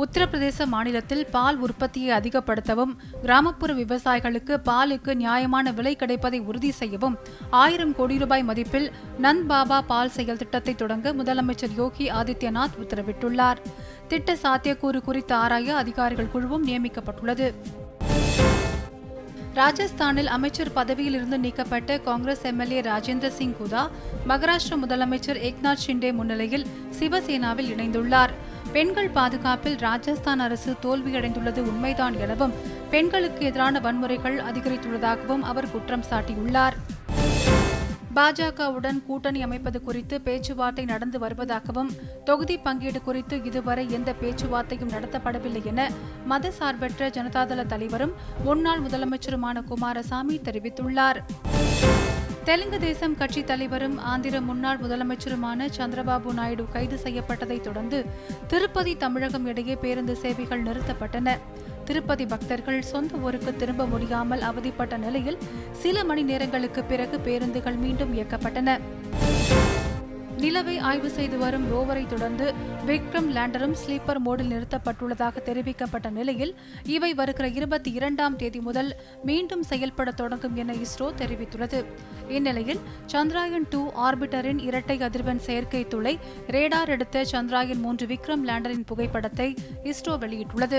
உத்தரப்பிரதேச மாநிலத்தில் பால் உற்பத்தியை அதிகப்படுத்தவும் கிராமப்புற விவசாயிகளுக்கு பாலுக்கு நியாயமான விலை கிடைப்பதை உறுதி செய்யவும் ஆயிரம் கோடி ரூபாய் மதிப்பில் நந்த் பாபா பால் செயல் திட்டத்தை தொடங்க முதலமைச்சர் யோகி ஆதித்யநாத் உத்தரவிட்டுள்ளார் திட்ட சாத்தியக்கூறு குறித்து ஆராய அதிகாரிகள் குழுவும் நியமிக்கப்பட்டுள்ளது ராஜஸ்தானில் அமைச்சர் பதவியில் இருந்து நீக்கப்பட்ட காங்கிரஸ் எம்எல்ஏ ராஜேந்திர சிங் குதா மகாராஷ்டிர முதலமைச்சர் ஏக்நாத் ஷிண்டே முன்னிலையில் சிவசேனாவில் இணைந்துள்ளார் பெண்கள் பாதுகாப்பில் ராஜஸ்தான் அரசு தோல்வியடைந்துள்ளது உண்மைதான் எனவும் பெண்களுக்கு எதிரான வன்முறைகள் அதிகரித்துள்ளதாகவும் அவர் குற்றம் சாட்டியுள்ளார் பாஜகவுடன் கூட்டணி அமைப்பது குறித்து பேச்சுவார்த்தை நடந்து வருவதாகவும் தொகுதி பங்கீடு குறித்து இதுவரை எந்த பேச்சுவார்த்தையும் நடத்தப்படவில்லை என மதசார்பற்ற ஜனதாதள தலைவரும் முன்னாள் முதலமைச்சருமான குமாரசாமி தெரிவித்துள்ளார் தெலுங்கு தேசம் கட்சி தலைவரும் ஆந்திர முன்னாள் முதலமைச்சருமான சந்திரபாபு நாயுடு கைது செய்யப்பட்டதை தொடர்ந்து திருப்பதி தமிழகம் இடையே பேருந்து சேவைகள் நிறுத்தப்பட்டன திருப்பதி பக்தர்கள் சொந்த ஊருக்கு திரும்ப முடியாமல் அவதிப்பட்ட நிலையில் சில மணி நேரங்களுக்கு பிறகு பேருந்துகள் மீண்டும் இயக்கப்பட்டன நிலவை ஆய்வு செய்து வரும் ரோவரை தொடர்ந்து விக்ரம் லேண்டரும் ஸ்லீப்பர் மோடில் நிறுத்தப்பட்டுள்ளதாக தெரிவிக்கப்பட்ட நிலையில் இவை வருகிற இருபத்தி இரண்டாம் தேதி முதல் மீண்டும் செயல்பட தொடங்கும் என இஸ்ரோ தெரிவித்துள்ளது இந்நிலையில் சந்திராயன் டூ ஆர்பிட்டரின் இரட்டை அதிர்வெண் செயற்கை துளை ரேடார் எடுத்த சந்திராயன் மூன்று விக்ரம் லேண்டரின் புகைப்படத்தை இஸ்ரோ வெளியிட்டுள்ளது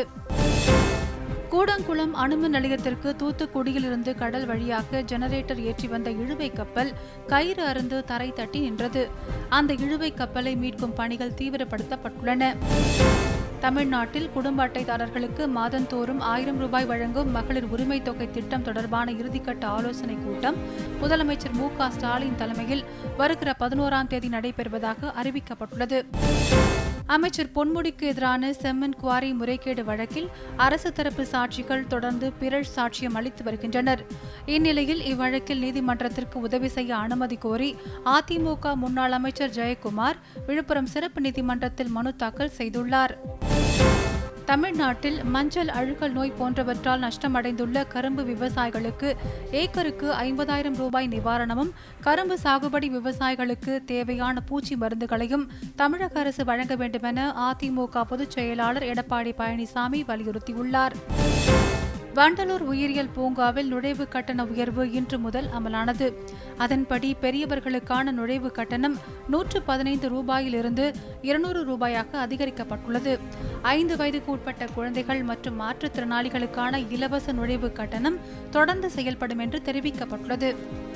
கூடங்குளம் அணுமின் நிலையத்திற்கு தூத்துக்குடியிலிருந்து கடல் வழியாக ஜெனரேட்டர் ஏற்றி வந்த இழுவை கப்பல் கயிறு அருந்து தரை தட்டி நின்றது அந்த இழுவை கப்பலை மீட்கும் பணிகள் தீவிரப்படுத்தப்பட்டுள்ளன தமிழ்நாட்டில் குடும்ப அட்டைதாரர்களுக்கு மாதந்தோறும் ஆயிரம் ரூபாய் வழங்கும் மகளிர் உரிமை தொகை திட்டம் தொடர்பான இறுதிக்கட்ட ஆலோசனைக் கூட்டம் முதலமைச்சர் மு க ஸ்டாலின் தலைமையில் வருகிற பதினோராம் தேதி நடைபெறுவதாக அறிவிக்கப்பட்டுள்ளது அமைச்சர் பொன்முடிக்கு எதிரான செம்மன் குவாரி முறைகேடு வழக்கில் அரசு தரப்பு சாட்சிகள் தொடர்ந்து பிறழ் சாட்சியம் அளித்து வருகின்றனர் இந்நிலையில் இவ்வழக்கில் நீதிமன்றத்திற்கு உதவி செய்ய அனுமதி கோரி அதிமுக முன்னாள் அமைச்சர் ஜெயக்குமார் விழுப்புரம் சிறப்பு நீதிமன்றத்தில் மனு தாக்கல் செய்துள்ளார் தமிழ்நாட்டில் மஞ்சள் அழுகல் நோய் போன்றவற்றால் நஷ்டமடைந்துள்ள கரும்பு விவசாயிகளுக்கு ஏக்கருக்கு ஐம்பதாயிரம் ரூபாய் நிவாரணமும் கரும்பு சாகுபடி விவசாயிகளுக்கு தேவையான பூச்சி மருந்துகளையும் தமிழக அரசு வழங்க வேண்டுமென அதிமுக பொதுச் செயலாளர் எடப்பாடி பழனிசாமி வலியுறுத்தியுள்ளார் வண்டலூர் உயிரியல் பூங்காவில் நுழைவு கட்டண உயர்வு இன்று முதல் அமலானது அதன்படி பெரியவர்களுக்கான நுழைவு கட்டணம் நூற்று பதினைந்து ரூபாயிலிருந்து இருநூறு ரூபாயாக அதிகரிக்கப்பட்டுள்ளது ஐந்து வயதுக்கு உட்பட்ட குழந்தைகள் மற்றும் மாற்றுத்திறனாளிகளுக்கான இலவச நுழைவு கட்டணம் தொடர்ந்து செயல்படும் என்று தெரிவிக்கப்பட்டுள்ளது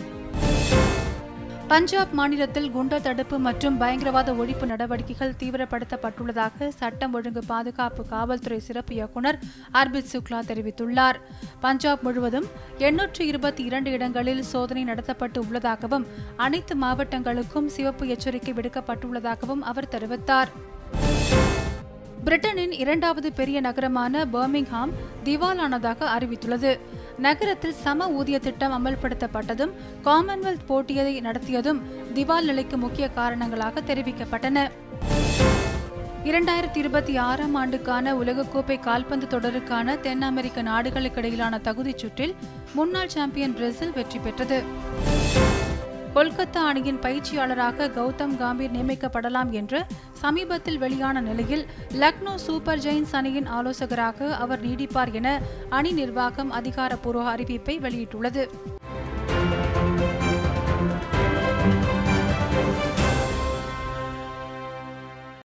பஞ்சாப் மாநிலத்தில் குண்டர் தடுப்பு மற்றும் பயங்கரவாத ஒழிப்பு நடவடிக்கைகள் தீவிரப்படுத்தப்பட்டுள்ளதாக சட்டம் ஒழுங்கு பாதுகாப்பு காவல்துறை சிறப்பு இயக்குநர் அர்பித் சுக்லா தெரிவித்துள்ளார் பஞ்சாப் முழுவதும் எண்ணூற்று இருபத்தி இரண்டு இடங்களில் சோதனை நடத்தப்பட்டு உள்ளதாகவும் அனைத்து மாவட்டங்களுக்கும் சிவப்பு எச்சரிக்கை விடுக்கப்பட்டுள்ளதாகவும் அவர் தெரிவித்தார் பிரிட்டனின் இரண்டாவது பெரிய நகரமான பர்மிங்ஹாம் திவாலானதாக அறிவித்துள்ளது நகரத்தில் சம ஊதிய திட்டம் அமல்படுத்தப்பட்டதும் காமன்வெல்த் போட்டியை நடத்தியதும் திவால் நிலைக்கு முக்கிய காரணங்களாக தெரிவிக்கப்பட்டன இரண்டாயிரத்தி இருபத்தி ஆறாம் ஆண்டுக்கான உலகக்கோப்பை கால்பந்து தொடருக்கான தென் அமெரிக்க நாடுகளுக்கிடையிலான தகுதிச் சுற்றில் முன்னாள் சாம்பியன் பிரேசில் வெற்றி பெற்றது கொல்கத்தா அணியின் பயிற்சியாளராக கௌதம் காம்பீர் நியமிக்கப்படலாம் என்று சமீபத்தில் வெளியான நிலையில் லக்னோ சூப்பர் ஜெயின்ஸ் அணியின் ஆலோசகராக அவர் நீடிப்பார் என அணி நிர்வாகம் அதிகாரப்பூர்வ அறிவிப்பை வெளியிட்டுள்ளது